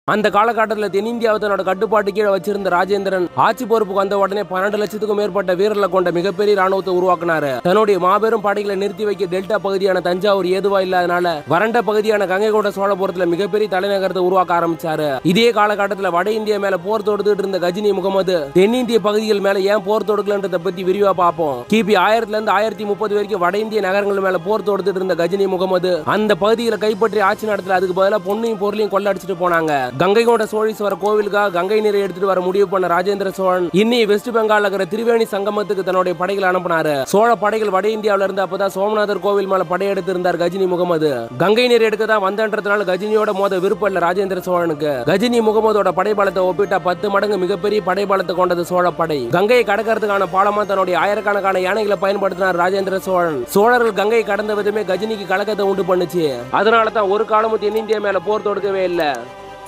அந்த காலகட்டத்தில் தென்னிந்தியாவை தன்னோட கட்டுப்பாட்டு கீழே வச்சிருந்த ராஜேந்திரன் ஆட்சி பொறுப்புக்கு வந்த உடனே பன்னெண்டு லட்சத்துக்கும் மேற்பட்ட வீரர்களை கொண்ட மிகப்பெரிய ராணுவத்தை உருவாக்கினாரு தன்னுடைய மாபெரும் படைகளை நிறுத்தி வைக்க டெல்டா பகுதியான தஞ்சாவூர் ஏதுவா இல்லாதனால வறண்ட பகுதியான கங்கை கொண்ட சோழபுரத்துல மிகப்பெரிய தலைநகரத்தை உருவாக்க ஆரம்பிச்சாரு இதே காலகட்டத்தில் வட இந்தியா மேல போர் தொடுத்துட்டு இருந்த கஜினி முகமது தென்னிந்திய பகுதிகள் மேல ஏன் போர் தொடுக்கலன்றதை பத்தி விரிவா பார்ப்போம் கிபி ஆயிரத்துல இருந்து ஆயிரத்தி முப்பது வரைக்கும் வட இந்திய நகரங்கள் மேல போர் தொடுத்துட்டு இருந்த கஜினி முகமது அந்த பகுதிகளை கைப்பற்றி ஆட்சி நடத்தல அதுக்கு பதிலாக பொண்ணையும் பொருளையும் கொள்ளடிச்சிட்டு போனாங்க கங்கை கொண்ட சோழீஸ்வரர் கோவிலுக்காக கங்கை நீரை எடுத்துட்டு வர முடிவு பண்ண ராஜேந்திர சோழன் இன்னி வெஸ்ட் பெங்கால் இருக்கிற திரிவேணி சங்கமத்துக்கு தன்னுடைய படைகளை அனுப்பினாரு சோழ படைகள் வட இந்தியாவில இருந்து அப்பதான் சோமநாதர் கோவில் மேல படையெடுத்து இருந்தார் கஜினி முகமது கங்கை நீர் எடுக்க தான் வந்தன்றதுனால கஜினியோட மோத விருப்பம் இல்ல ராஜேந்திர சோழனுக்கு கஜினி முகமதோட படைபலத்தை ஒப்பிட்டா பத்து மடங்கு மிகப்பெரிய படைபலத்தை கொண்டது சோழ படை கங்கையை கடக்கிறதுக்கான பாலமா தன்னுடைய ஆயிரக்கணக்கான யானைகளை பயன்படுத்தினார் ராஜேந்திர சோழன் சோழர்கள் கங்கை கடந்த விதமே கஜினிக்கு கலக்கத்தை உண்டு பண்ணுச்சு அதனால தான் ஒரு காலமும் தென்னிந்தியா மேல போர் தொடுக்கவே இல்ல